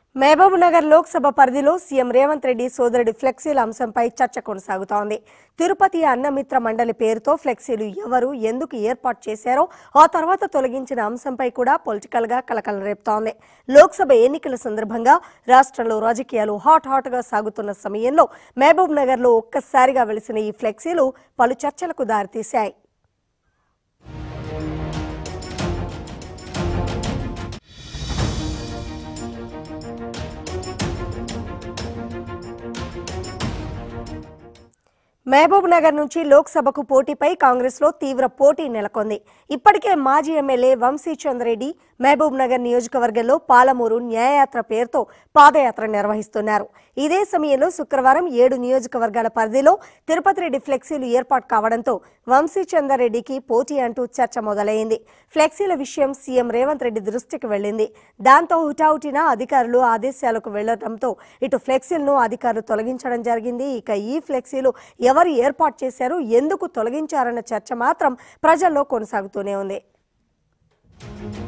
మహబూబ్ నగర్ లోక్సభ పరిధిలో సీఎం రేవంత్ రెడ్డి సోదరుడి ఫ్లెక్సీల అంశంపై చర్చ కొనసాగుతోంది తిరుపతి అన్నమిత్ర మండలి పేరుతో ఫ్లెక్సీలు ఎవరు ఎందుకు ఏర్పాటు చేశారో ఆ తర్వాత తొలగించిన అంశంపై కూడా పొలిటికల్ గా కలకలం రేపుతోంది లోక్సభ ఎన్నికల సందర్భంగా రాష్ట్రంలో రాజకీయాలు హాట్ హాట్ గా సాగుతున్న సమయంలో మహబూబ్ నగర్ లో ఒక్కసారిగా వెలిసిన ఈ ఫ్లెక్సీలు పలు చర్చలకు దారితీశాయి మహబూబ్ నగర్ నుంచి లోక్సభకు పోటీపై కాంగ్రెస్ లో తీవ్ర పోటీ నెలకొంది ఇప్పటికే మాజీ ఎమ్మెల్యే వంశీచంద్ రెడ్డి మహబూబ్ నగర్ నియోజకవర్గంలో పాలమూరు న్యాయయాత్ర పేరుతో పాదయాత్ర నిర్వహిస్తున్నారు ఇదే సమయంలో శుక్రవారం ఏడు నియోజకవర్గాల పరిధిలో తిరుపతి రెడ్డి ఫ్లెక్సీలు ఏర్పాటు కావడంతో వంశీచందర్ రెడ్డికి పోటీ అంటూ చర్చ మొదలైంది ఫ్లెక్సీల విషయం సీఎం రేవంత్ రెడ్డి దృష్టికి వెళ్ళింది దాంతో హుటాహుటిన అధికారులు ఆదేశాలకు వెళ్లడంతో ఇటు ఫ్లెక్సీలను అధికారులు తొలగించడం జరిగింది ఇక ఈ ఫ్లెక్సీలు ఎవరు ఏర్పాటు చేశారు ఎందుకు తొలగించారన్న చర్చ మాత్రం ప్రజల్లో కొనసాగుతూనే ఉంది